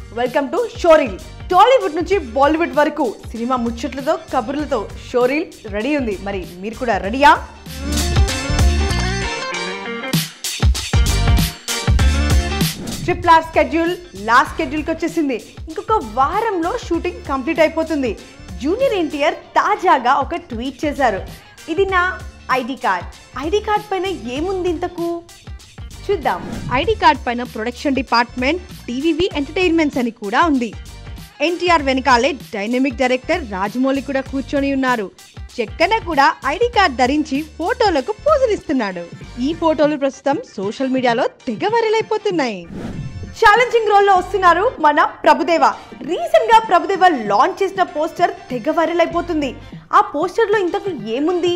welcome to showreel Tollywood నుంచి బాలీవుడ్ వరకు cinema ముచ్చట్లతో కబుర్లతో షోరీల్ రెడీ ఉంది మరి మీరు కూడా రెడీయా ట్రిపుల్ ఆర్ స్కెడ్యూల్ లాస్ట్ స్కెడ్యూల్కి వచ్చేసింది ఇంకొక వారంలో షూటింగ్ కంప్లీట్ అయిపోతుంది జూనియర్ ఎన్టీఆర్ తాజాగా ఒక ట్వీట్ చేశారు ఇది నా ఐడి కార్డ్ ఐడి కార్డ్ పైన ఏముంది ఇంతకు చూద్దాం ఐడి కార్డ్ పైన ప్రొడక్షన్ డిపార్ట్మెంట్ టీవీవి ఎంటర్టైన్మెంట్స్ అని కూడా ఉంది ఎన్టీఆర్ వెనకాలే డైనమిక్ డైరెక్టర్ రాజమౌళి కూడా కూర్చొని ఉన్నారు చెక్కన కూడా ఐడి కార్డ్ ధరించి ఫోటోలకు పోజులు ఇస్తున్నాడు ఈ ఫోటోలు ప్రస్తుతం సోషల్ మీడియాలో తెగ వైరల్ అయిపోతున్నాయి ఛాలెంజింగ్ రోల్లో వస్తున్నారు మన ప్రభుదేవ రీసెంట్ గా ప్రభుదేవ లాంచ్ చేసిన పోస్టర్ తెగ వైరల్ అయిపోతుంది ఆ పోస్టర్ లో ఇంతకు ఏముంది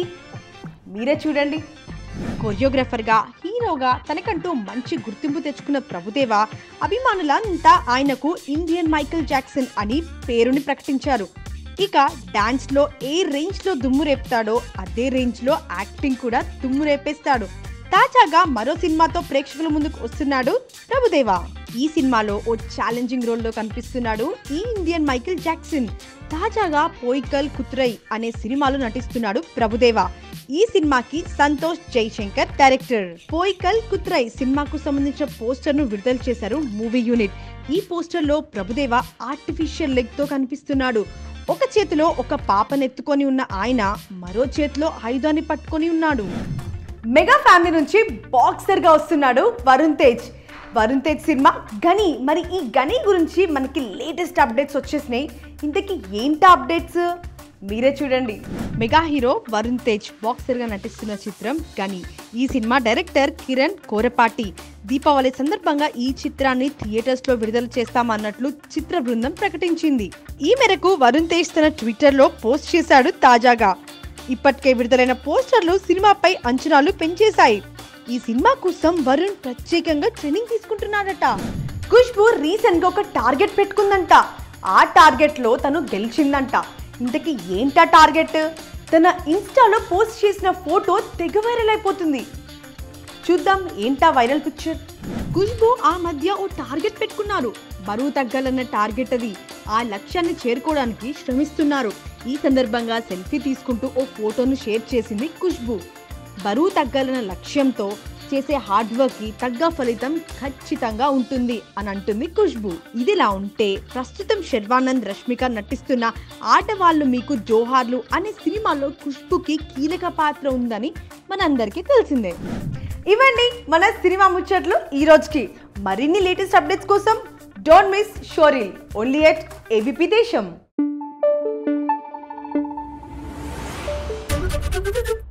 మీరే చూడండి కొరియోగ్రాఫర్గా హీరోగా తనకంటూ మంచి గుర్తింపు తెచ్చుకున్న ప్రభుదేవ అభిమానులంతా ఆయనకు ఇండియన్ మైకేల్ జాక్సన్ అని పేరుని ప్రకటించారు ఇక డాన్స్ లో ఏ రేంజ్ లో దుమ్ము రేపుతాడో అదే రేంజ్ లో యాక్టింగ్ కూడా దుమ్ము రేపేస్తాడు తాజాగా మరో సినిమాతో ప్రేక్షకుల ముందుకు వస్తున్నాడు ప్రభుదేవ ఈ సినిమాలో ఓ ఛాలెంజింగ్ రోల్లో కనిపిస్తున్నాడు ఈ ఇండియన్ మైకేల్ జాక్సన్ తాజాగా పోయికల్ కుత్రై అనే సినిమాలో నటిస్తున్నాడు ప్రభుదేవ ఈ సినిమాకి సంతోష్ జైశంకర్ డైరెక్టర్ పోయికల్ కుత్రై సినిమాకు సంబంధించిన పోస్టర్ ను విడుదల చేశారు మూవీ యూనిట్ ఈ పోస్టర్ లో ప్రభుదేవ ఆర్టిఫిషియల్ లెగ్ తో కనిపిస్తున్నాడు ఒక చేతిలో ఒక పాపనెత్తుకొని ఉన్న ఆయన మరో చేతిలో ఆయుధాన్ని పట్టుకొని ఉన్నాడు మెగా ఫ్యామిలీ నుంచి బాక్సర్ గా వస్తున్నాడు వరుణ్ తేజ్ వరుణ్ తేజ్ సినిమా గని మరి ఈ గని గురించి మనకి లేటెస్ట్ అప్డేట్స్ వచ్చేసినాయి ఇంతకీ ఏంటి అప్డేట్స్ మీరే చూడండి mega hero Varun Tej boxer గా నటిస్తున్న చిత్రం గని ఈ సినిమా డైరెక్టర్ కిరణ్ కోరపాటి దీపావళి సందర్భంగా ఈ చిత్రాన్ని థియేటర్స్ లో విడుదల చేస్తామన్నట్లు చిత్ర బృందం ప్రకటించింది ఈ మేరకు వరుణ్ తేజ్ తన ట్విట్టర్ లో పోస్ట్ చేశాడు తాజాగా ఇప్పటికే విడుదలైన పోస్టర్లు సినిమాపై అంచనాలు పెంచేశాయి ఈ సినిమా కోసం వరుణ్ ప్రత్యేకంగా ట్రైనింగ్ తీసుకుంటున్నాడట ఖుష్బు రీసెంట్ గా ఒక టార్గెట్ పెట్టుకుందంట ఆ టార్గెట్ లో తను గెలిచిందంట ఇంతకీ ఏంటా టార్గెట్ తన ఇన్స్టాలో పోస్ట్ చేసిన ఫోటో తెగ వైరల్ అయిపోతుంది చూద్దాం ఏంటా వైరల్ పిక్చర్ ఖుష్బు ఆ మధ్య ఓ టార్గెట్ పెట్టుకున్నారు బరువు తగ్గాలన్న టార్గెట్ అది ఆ లక్ష్యాన్ని చేరుకోవడానికి శ్రమిస్తున్నారు ఈ సందర్భంగా సెల్ఫీ తీసుకుంటూ ఓ ఫోటోను షేర్ చేసింది ఖుష్బు బరువు తగ్గాలన్న లక్ష్యంతో చేసే హార్డ్ వర్క్ కి తగ్గ ఫలితం ఖచ్చితంగా ఉంటుంది అని అంటుంది ఖుష్బు ఇదిలా ఉంటే ప్రస్తుతం శర్వానంద్ రష్మిక నటిస్తున్న ఆటవాళ్ళు మీకు జోహార్లు అనే సినిమాలో ఖుష్బుకి కీలక పాత్ర ఉందని మనందరికీ తెలిసిందే ఇవండి మన సినిమా ముచ్చట్లు ఈ రోజుకి మరిన్ని లేటెస్ట్ అప్డేట్స్ కోసం don't miss showreel only at ABP దేశం